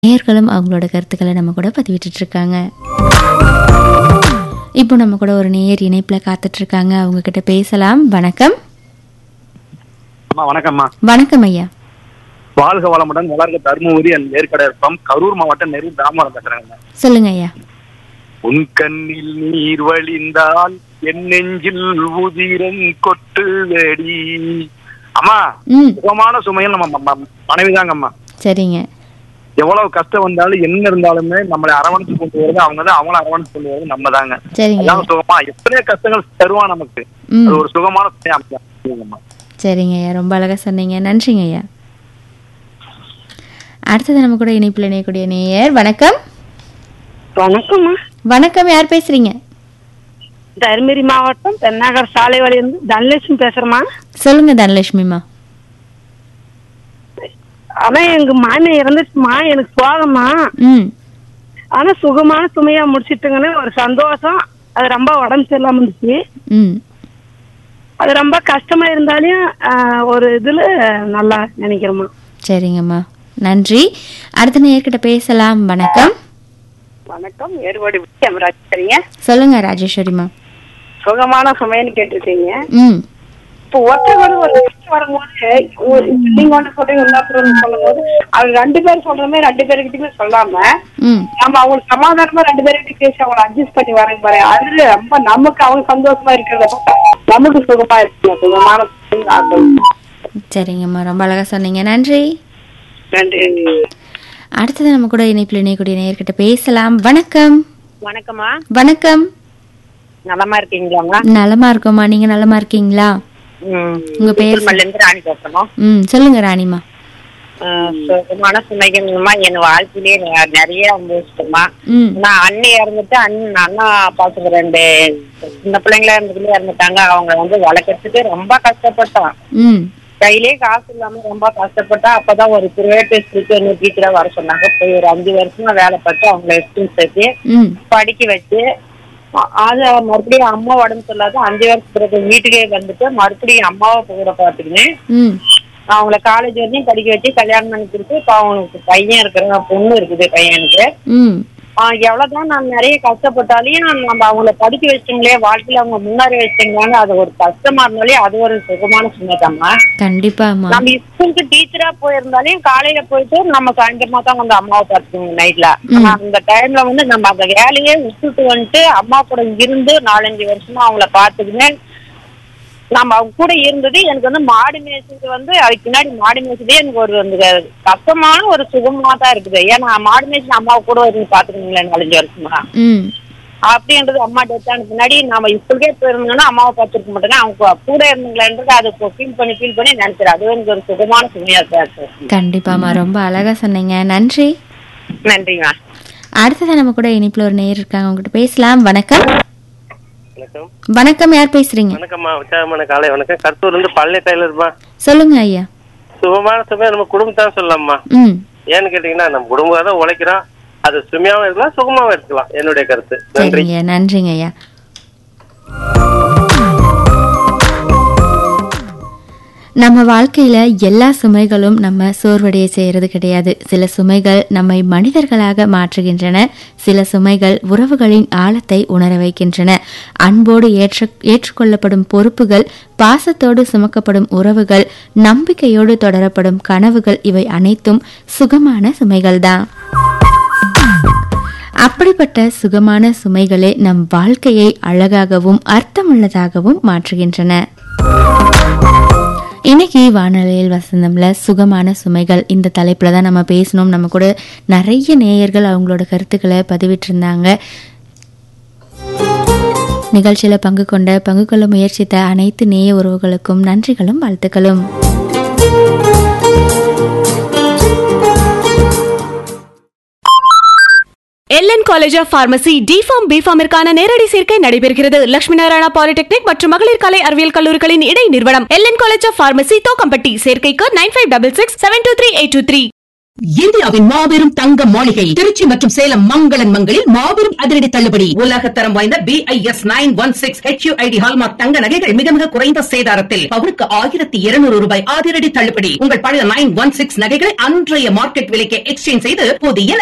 நேயர்களும் அவங்களோட கருத்துக்களை நம்ம கூட பதிவிட்டுட்டு இருக்காங்க இப்போ நம்ம கூட ஒரு நேயர் இணைப்பில் காத்துட்டு இருக்காங்க அவங்க கிட்ட பேசலாம் வணக்கம் அம்மா வணக்கம்மா வணக்கம் ஐயா வாழ்க வளமுடன் வளர்க தருமபுரி அண்ட் ஏற்கடை இருப்போம் கரூர் மாவட்டம் நெரு தாமரம் பேசுறேங்க சொல்லுங்க ஐயா உன் கண்ணில் நீர் வழிந்தால் என் நெஞ்சில் உதிரம் கொட்டு வெடி அம்மா ம் சுகமான சுமையில் நம்ம மனைவி தாங்கம்மா சரிங்க எவ்வளவு கஷ்டம் வந்தாலும் என்ன இருந்தாலுமே நம்மளை அரவணைச்சு கொண்டு வருது அவங்க தான் அவங்கள அரவணைச்சு கொண்டு வருது நம்ம தாங்க சரிங்க அதான் சுகமா எத்தனையோ கஷ்டங்கள் தருவான் நமக்கு ம் அது ஒரு சுகமான சுமையா அமையாங்கம்மா சரிங்க ஐயா ரொம்ப அழகாக சொன்னீங்க நன்றிங்க ஐயா அடுத்தது நம்ம கூட இணைப்பில் இணையக்கூடிய நேயர் வணக்கம் வணக்கம்மா வணக்கம் யார் பேசுறீங்க தருமபுரி மாவட்டம் தென்னாகர் சாலை வழியிலிருந்து தனலட்சுமி பேசுறேம்மா சொல்லுங்க தனலட்சுமிமா ஆனா எங்க மாமியா இறந்துச்சுமா எனக்கு சோகமா ம் ஆனா சுகமான சுமையா முடிச்சிட்டுங்கன்னு ஒரு சந்தோஷம் அது ரொம்ப உடம்பு சரியில்லாம இருந்துச்சு ம் அது ரொம்ப கஷ்டமா இருந்தாலும் ஆஹ், ஒரு இதுல நல்லா நினைக்கிறேம்மா சரிங்கம்மா நன்றி அடுத்த நேயர்கிட்ட பேசலாம் வணக்கம் வணக்கம் ஏற்பாடு சரிங்க சொல்லுங்க ராஜேஸ்வரிமா சுகமான சுமைன்னு கேட்டிருக்கீங்க ம் இப்போ ஒருத்தர் வந்து ஒரு கஷ்டம் வரும்போது ஒரு இப்ப நீங்க ஒன்று சொல்றீங்க இன்னொருத்தர் ஒன்று சொல்லும்போது அவங்க ரெண்டு பேர் சொல்றமே ரெண்டு பேருக்கிட்டயுமே சொல்லாம ம் நம்ம அவங்களுக்கு சமாதானமா ரெண்டு பேர்கிட்ட பேசி அவங்களை அட்ஜஸ்ட் பண்ணி வரேன் பாரு அது ரொம்ப நமக்கு அவங்க சந்தோஷமா இருக்கிறத பார்த்தா நமக்கு சுகமா இருக்கு சுகமான சுகம் ஆகும். சரிங்கம்மா ரொம்ப அழகாக சொன்னீங்க நன்றி நன்றி அடுத்தது நம்ம கூட இணைப்பில் இணையக்கூடிய நேயர்கிட்ட பேசலாம் வணக்கம் வணக்கம்மா வணக்கம் நலமா இருக்கீங்களாங்க நலமா இருக்கோம்மா நீங்க நலமா இருக்கீங்களா உங்க பேர் இருந்து ராணி பேசணும் ம் சொல்லுங்க ராணிமா சுகமான சுமைகள்மா என் வாழ்க்கையிலேயே நெ- நிறைய அனுபவிச்சிட்டோமா ம் நான் அண்ணி இறந்துட்டு அண்ணன் அண்ணா பாத்துக்கு ரெண்டு சின்ன பிள்ளைங்களா இருந்துக்குள்ளே இறந்துட்டாங்க அவங்க வந்து வளர்க்கறதுக்கு ரொம்ப கஷ்டப்பட்டோம் ம் கையிலே காசு இல்லாம ரொம்ப கஷ்டப்பட்டா அப்பதான் ஒரு பிரைவேட் ஸ்கூலுக்கு டீச்சரா வர சொன்னாங்க போய் ஒரு அஞ்சு வருஷமா வேலை பார்த்து அவங்கள எஸ்டிம் சேர்த்து ம் படிக்க வச்சு அ- அது மறுபடியும் அம்மா உடம்பு சொல்லாத அஞ்சு வருஷம் பிறகு வீட்டுக்கே வந்துட்டு மறுபடியும் அம்மாவை கூட பார்த்துக்கினேன் ம் அவங்கள காலேஜ் வரையும் படிக்க வச்சு கல்யாணம் பண்ணி கொடுத்து இப்போ அவனுக்கு பையன் இருக்கிற பொண்ணு இருக்குது பையனுக்கு ம் ஆஹ் எவ்வளவுதான் நான் நிறைய கஷ்டப்பட்டாலையும் நம்ம அவங்கள படிக்க வச்சிங்களே வாழ்க்கையில அவங்க முன்னாடி வச்சிங்களான்னு அது ஒரு கஷ்டமா இருந்தாலே அது ஒரு சுகமான சுமைதாம்மா கண்டிப்பாம்மா நம்ம ஸ்கூலுக்கு டீச்சரா போயிருந்தாலும் காலையில போயிட்டு நம்ம சாயந்தரமா தான் வந்து அம்மாவை பார்த்துக்கோங்க நைட்ல ஆனா அந்த டைம்ல வந்து நம்ம அந்த வேலையே விட்டுட்டு வந்துட்டு அம்மா கூட இருந்து நாலஞ்சு வருஷமா அவங்கள பார்த்துக்கினேன் நம்ம அவங்க கூட இருந்தது எனக்கு வந்து மாடு மேய்ச்சது வந்து அதுக்கு பின்னாடி மாடு மேய்ச்சதே எனக்கு ஒரு அந்த கஷ்டமான ஒரு சுகமா தான் இருக்குது ஏன்னா மாடு மேய்ச்சி அம்மாவை கூட இருந்து பாத்துக்கணுங்களேன் நாலஞ்சு வருஷமா ம் அப்படின்றது அம்மா டெத் ஆன பின்னாடி நம்ம ஸ்கூலுக்கே போயிருந்தோம்னா அம்மாவை பார்த்துருக்க மாட்டேங்க அவங்க கூட இருந்துங்களேன்றது அதை ஃபீல் பண்ணி ஃபீல் பண்ணி நினைச்சிரு அது எனக்கு ஒரு சுகமான சுமையா தான் இருக்கு கண்டிப்பாம்மா ரொம்ப அழகா சொன்னீங்க நன்றி நன்றிங்க அடுத்தது நம்ம கூட இணைப்பில் ஒரு நேயர் இருக்காங்க உங்ககிட்ட பேசலாம் வணக்கம் வணக்கம் வணக்கம் யார் பேசுறீங்க வணக்கம்மா உற்சாகமான காலை வணக்கம் கருத்தூர்ல இருந்து பழனி டெய்லர்மா சொல்லுங்க ஐயா சுகமான சுமையா நம்ம குடும்பத்தான் சொல்லலாம்மா ம் ஏன்னு கேட்டீங்கன்னா நம்ம குடும்பம் தான் உழைக்கிறோம் அது சுமையாவும் இருக்கலாம் சுகமாவும் இருக்கலாம் என்னுடைய கருத்து நன்றி சரிங்க நன்றிங்க ஐயா நம்ம வாழ்க்கையில எல்லா சுமைகளும் நம்ம சோர்வடைய செய்யறது கிடையாது சில சுமைகள் நம்மை மனிதர்களாக மாற்றுகின்றன சில சுமைகள் உறவுகளின் ஆழத்தை உணர வைக்கின்றன அன்போடு ஏற்ற ஏற்றுக்கொள்ளப்படும் பொறுப்புகள் பாசத்தோடு சுமக்கப்படும் உறவுகள் நம்பிக்கையோடு தொடரப்படும் கனவுகள் இவை அனைத்தும் சுகமான சுமைகள்தான் அப்படிப்பட்ட சுகமான சுமைகளே நம் வாழ்க்கையை அழகாகவும் அர்த்தமுள்ளதாகவும் மாற்றுகின்றன இன்னைக்கு வானொலியில் வசந்தம்ல சுகமான சுமைகள் இந்த தலைப்புல தான் நம்ம பேசணும் நம்ம கூட நிறைய நேயர்கள் அவங்களோட கருத்துக்களை பதிவிட்டிருந்தாங்க நிகழ்ச்சியில பங்கு கொண்ட பங்கு கொள்ள முயற்சித்த அனைத்து நேய உறவுகளுக்கும் நன்றிகளும் வாழ்த்துக்களும் LN college of pharmacy D Pharm பிஃபார்மிற்கான நேரடி சேர்க்கை நடைபெறுகிறது லட்சுமி நாராயணா பாலிடெக்னிக் மற்றும் மகளிர் கலை அறிவியல் கல்லூரிகளின் இடை நிறுவனம் LN college of pharmacy Thokkampatti சேர்க்கைக்கு nine five double six seven two three eight two three இந்தியாவின் மாபெரும் தங்க மாளிகை திருச்சி மற்றும் சேலம் மங்களன் மங்களில் மாபெரும் அதிரடி தள்ளுபடி உலகத்தரம் வாய்ந்த B I S nine one six H ID hallmark தங்க நகைகள் மிக மிக குறைந்த சேதாரத்தில் பவுனுக்கு ஆயிரத்தி இருநூறு ரூபாய் அதிரடி தள்ளுபடி உங்கள் பழைய நைன் ஒன் சிக்ஸ் நகைகளை அன்றைய மார்க்கெட் விலைக்கு எக்ஸ்சேஞ்ச் செய்து புதிய